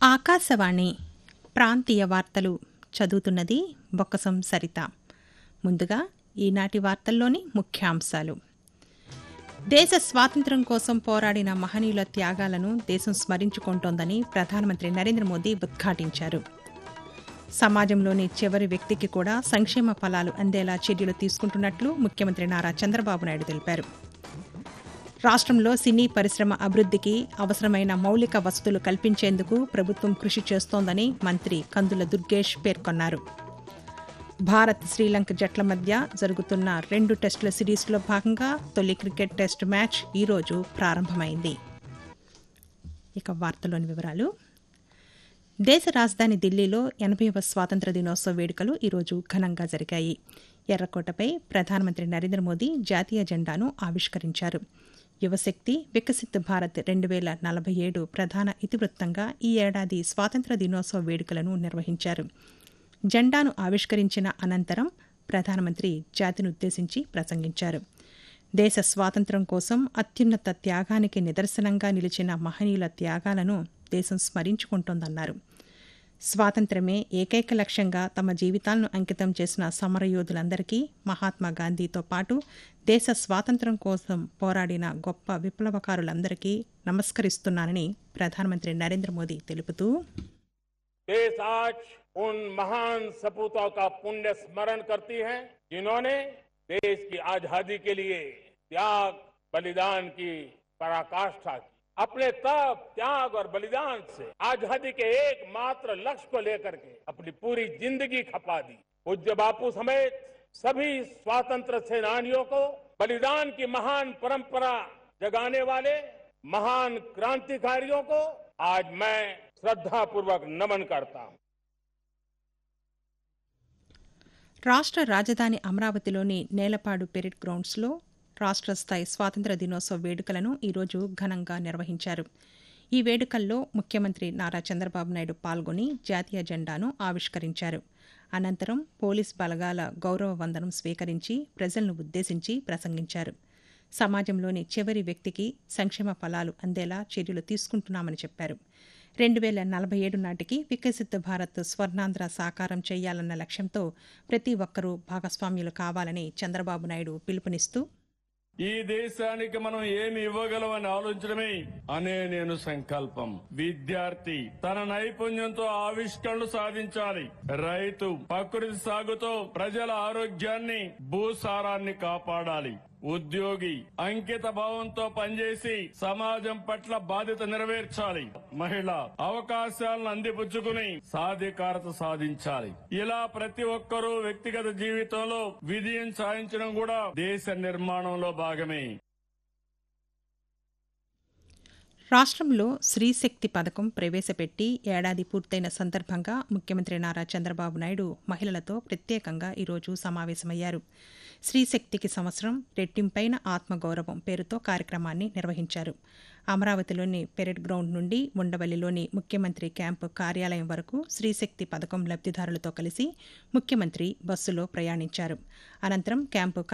ఆకాశవాణి ప్రాంతీయ వార్తలు చదువుతున్నది బొక్కసం సరిత ముందుగా ఈనాటి వార్తల్లోని ముఖ్యాంశాలు దేశ స్వాతంత్ర్యం కోసం పోరాడిన మహనీయుల త్యాగాలను దేశం స్మరించుకుంటోందని ప్రధానమంత్రి నరేంద్ర మోదీ ఉద్ఘాటించారు సమాజంలోని చివరి వ్యక్తికి కూడా సంక్షేమ ఫలాలు అందేలా చర్యలు తీసుకుంటున్నట్లు ముఖ్యమంత్రి నారా చంద్రబాబు నాయుడు తెలిపారు రాష్ట్రంలో సినీ పరిశ్రమ అభివృద్ధికి అవసరమైన మౌలిక వసతులు కల్పించేందుకు ప్రభుత్వం కృషి చేస్తోందని మంత్రి కందుల దుర్గేష్ పేర్కొన్నారు భారత్ శ్రీలంక జట్ల మధ్య జరుగుతున్న రెండు టెస్టుల సిరీస్లో భాగంగా తొలి క్రికెట్ టెస్ట్ మ్యాచ్ ఈరోజు ప్రారంభమైంది ఇక వార్తలోని వివరాలు దేశ రాజధాని ఢిల్లీలో ఎనభైవ స్వాతంత్ర దినోత్సవ వేడుకలు ఈరోజు ఘనంగా జరిగాయి ఎర్రకోటపై ప్రధానమంత్రి నరేంద్ర మోదీ జాతీయ జెండాను ఆవిష్కరించారు యువశక్తి వికసిత్ భారత్ రెండు వేల నలభై ఏడు ప్రధాన ఇతివృత్తంగా ఈ ఏడాది స్వాతంత్ర దినోత్సవ వేడుకలను నిర్వహించారు జెండాను ఆవిష్కరించిన అనంతరం ప్రధానమంత్రి జాతినుద్దేశించి ప్రసంగించారు దేశ స్వాతంత్ర్యం కోసం అత్యున్నత త్యాగానికి నిదర్శనంగా నిలిచిన మహనీయుల త్యాగాలను దేశం స్మరించుకుంటోందన్నారు స్వాతంత్ర్యమే ఏకైక లక్ష్యంగా తమ జీవితాలను అంకితం చేసిన సమరయోధులందరికీ మహాత్మా గాంధీతో పాటు దేశ స్వాతంత్ర్యం కోసం పోరాడిన గొప్ప విప్లవకారులందరికీ నమస్కరిస్తున్నానని ప్రధానమంత్రి నరేంద్ర మోదీ తెలుపుతూ देश आज उन महान सपूतों का पुण्य स्मरण करती है जिन्होंने देश की आजादी के लिए त्याग बलिदान की पराकाष्ठा की अपने तप त्याग और बलिदान से आजादी के एकमात्र लक्ष्य को लेकर के अपनी पूरी जिंदगी खपा दी पूज्य बापू समेत सभी स्वातंत्र सेनानियों को बलिदान की महान परंपरा जगाने वाले महान क्रांतिकारियों को आज मैं श्रद्धापूर्वक नमन करता हूं రాష్ట్ర రాజధాని అమరావతిలోని నేలపాడు పెరిడ్ గ్రౌండ్స్లో రాష్ట్ర స్థాయి స్వాతంత్ర దినోత్సవ వేడుకలను ఈరోజు ఘనంగా నిర్వహించారు ఈ వేడుకల్లో ముఖ్యమంత్రి నారా చంద్రబాబు నాయుడు పాల్గొని జాతీయ జెండాను ఆవిష్కరించారు అనంతరం పోలీస్ బలగాల గౌరవ వందనం స్వీకరించి ప్రజలను ఉద్దేశించి ప్రసంగించారు సమాజంలోని చివరి వ్యక్తికి సంక్షేమ ఫలాలు అందేలా చర్యలు తీసుకుంటున్నామని చెప్పారు రెండు వేల నలభై ఏడు నాటికి వికసిత్ భారత్ స్వర్ణాంధ్ర సాకారం చేయాలన్న లక్ష్యంతో ప్రతి ఒక్కరూ భాగస్వామ్యులు కావాలని చంద్రబాబు నాయుడు పిలుపునిస్తూ ఈ దేశానికి మనం ఏమి ఇవ్వగలమని ఆలోచించడమే అనే నేను సంకల్పం విద్యార్థి తన నైపుణ్యంతో ఆవిష్కరణలు సాధించాలి రైతు ప్రకృతి సాగుతో ప్రజల ఆరోగ్యాన్ని భూసారాన్ని కాపాడాలి ఉద్యోగి అంకిత భావంతో పనిచేసి సమాజం పట్ల బాధ్యత నెరవేర్చాలి మహిళ అవకాశాలను అందిపుచ్చుకుని సాధికారత సాధించాలి ఇలా ప్రతి ఒక్కరూ వ్యక్తిగత జీవితంలో విజయం సాధించడం కూడా దేశ నిర్మాణంలో భాగమే రాష్ట్రంలో స్త్రీశక్తి పథకం ప్రవేశపెట్టి ఏడాది పూర్తయిన సందర్భంగా ముఖ్యమంత్రి నారా చంద్రబాబు నాయుడు మహిళలతో ప్రత్యేకంగా ఈరోజు సమావేశమయ్యారు స్త్రీశక్తికి సంవత్సరం రెట్టింపైన ఆత్మగౌరవం పేరుతో కార్యక్రమాన్ని నిర్వహించారు అమరావతిలోని పెరెడ్ గ్రౌండ్ నుండి ఉండవల్లిలోని ముఖ్యమంత్రి క్యాంపు కార్యాలయం వరకు స్త్రీశక్తి పథకం లబ్దిదారులతో కలిసి ముఖ్యమంత్రి బస్సులో ప్రయాణించారు అనంతరం క్యాంపు